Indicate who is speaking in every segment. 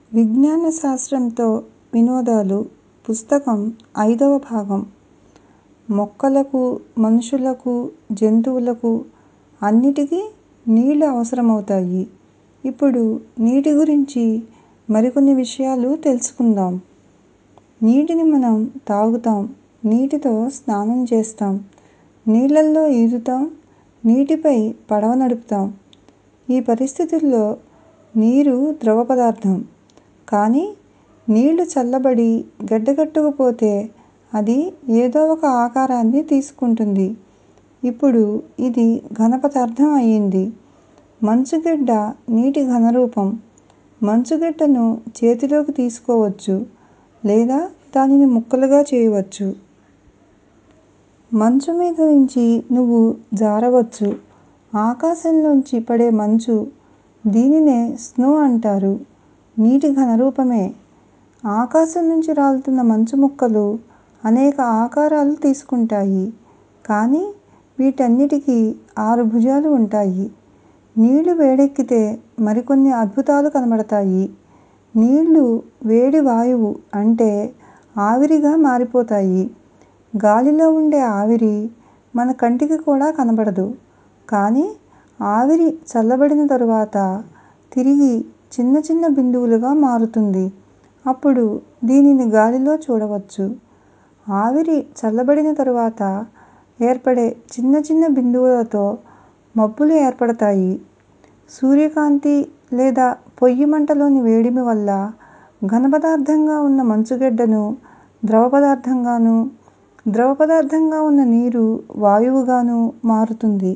Speaker 1: విజ్ఞాన శాస్త్రంతో వినోదాలు పుస్తకం ఐదవ భాగం మొక్కలకు మనుషులకు జంతువులకు అన్నిటికీ నీళ్ళు అవసరమవుతాయి ఇప్పుడు నీటి గురించి మరికొన్ని విషయాలు తెలుసుకుందాం నీటిని మనం తాగుతాం నీటితో స్నానం చేస్తాం నీళ్ళల్లో ఈదుతాం నీటిపై పడవ నడుపుతాం ఈ పరిస్థితుల్లో నీరు ద్రవ పదార్థం కానీ నీళ్ళు చల్లబడి గడ్డకట్టుకుపోతే అది ఏదో ఒక ఆకారాన్ని తీసుకుంటుంది ఇప్పుడు ఇది ఘన పదార్థం అయింది మంచుగడ్డ నీటి ఘనరూపం మంచుగడ్డను చేతిలోకి తీసుకోవచ్చు లేదా దానిని ముక్కలుగా చేయవచ్చు మంచు మీద నుంచి నువ్వు జారవచ్చు ఆకాశంలోంచి పడే మంచు దీనినే స్నో అంటారు నీటి ఘనరూపమే ఆకాశం నుంచి రాలుతున్న మంచు ముక్కలు అనేక ఆకారాలు తీసుకుంటాయి కానీ వీటన్నిటికీ ఆరు భుజాలు ఉంటాయి నీళ్ళు వేడెక్కితే మరికొన్ని అద్భుతాలు కనబడతాయి నీళ్ళు వేడి వాయువు అంటే ఆవిరిగా మారిపోతాయి గాలిలో ఉండే ఆవిరి మన కంటికి కూడా కనబడదు కానీ ఆవిరి చల్లబడిన తరువాత తిరిగి చిన్న చిన్న బిందువులుగా మారుతుంది అప్పుడు దీనిని గాలిలో చూడవచ్చు ఆవిరి చల్లబడిన తరువాత ఏర్పడే చిన్న చిన్న బిందువులతో మబ్బులు ఏర్పడతాయి సూర్యకాంతి లేదా పొయ్యి మంటలోని వేడిమి వల్ల ఘన పదార్థంగా ఉన్న మంచుగడ్డను ద్రవ పదార్థంగానూ ద్రవ పదార్థంగా ఉన్న నీరు వాయువుగానూ మారుతుంది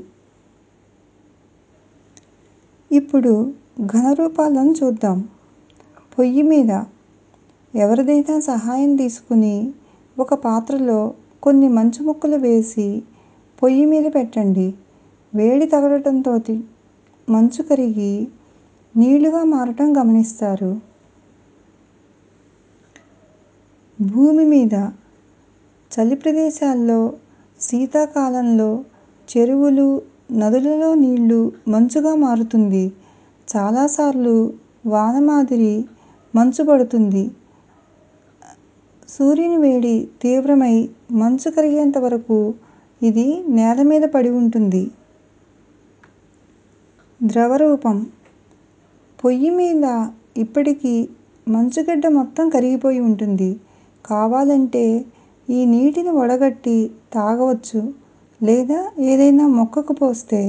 Speaker 1: ఇప్పుడు ఘనరూపాలను చూద్దాం పొయ్యి మీద ఎవరిదైనా సహాయం తీసుకుని ఒక పాత్రలో కొన్ని మంచు ముక్కలు వేసి పొయ్యి మీద పెట్టండి వేడి తగలటంతో మంచు కరిగి నీళ్ళుగా మారటం గమనిస్తారు భూమి మీద చలి ప్రదేశాల్లో శీతాకాలంలో చెరువులు నదులలో నీళ్ళు మంచుగా మారుతుంది చాలాసార్లు వాన మాదిరి మంచు పడుతుంది సూర్యుని వేడి తీవ్రమై మంచు కరిగేంత వరకు ఇది నేల మీద పడి ఉంటుంది ద్రవరూపం పొయ్యి మీద ఇప్పటికి మంచుగడ్డ మొత్తం కరిగిపోయి ఉంటుంది కావాలంటే ఈ నీటిని వడగట్టి తాగవచ్చు లేదా ఏదైనా మొక్కకు పోస్తే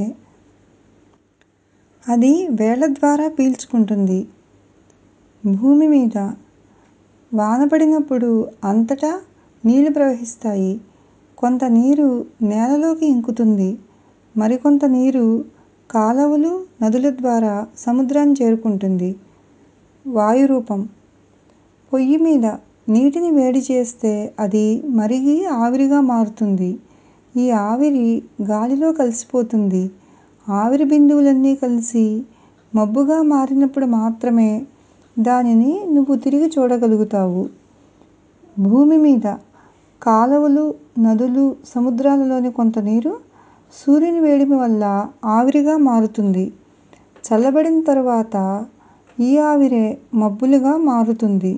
Speaker 1: అది వేళ్ళ ద్వారా పీల్చుకుంటుంది భూమి మీద వాన పడినప్పుడు అంతటా నీళ్ళు ప్రవహిస్తాయి కొంత నీరు నేలలోకి ఇంకుతుంది మరికొంత నీరు కాలవలు నదుల ద్వారా సముద్రాన్ని చేరుకుంటుంది వాయురూపం పొయ్యి మీద నీటిని వేడి చేస్తే అది మరిగి ఆవిరిగా మారుతుంది ఈ ఆవిరి గాలిలో కలిసిపోతుంది ఆవిరి బిందువులన్నీ కలిసి మబ్బుగా మారినప్పుడు మాత్రమే దానిని నువ్వు తిరిగి చూడగలుగుతావు భూమి మీద కాలవలు నదులు సముద్రాలలోని కొంత నీరు సూర్యుని వేడిమి వల్ల ఆవిరిగా మారుతుంది చల్లబడిన తరువాత ఈ ఆవిరే మబ్బులుగా మారుతుంది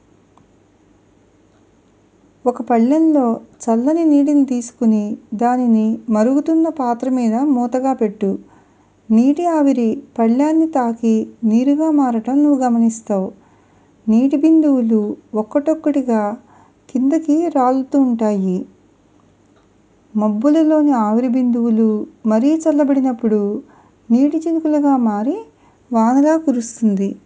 Speaker 1: ఒక పళ్ళెంలో చల్లని నీటిని తీసుకుని దానిని మరుగుతున్న పాత్ర మీద మూతగా పెట్టు నీటి ఆవిరి పళ్ళాన్ని తాకి నీరుగా మారటం నువ్వు గమనిస్తావు నీటి బిందువులు ఒక్కటొక్కటిగా కిందకి రాలుతూ ఉంటాయి మబ్బులలోని ఆవిరి బిందువులు మరీ చల్లబడినప్పుడు నీటి చినుకులుగా మారి వానలా కురుస్తుంది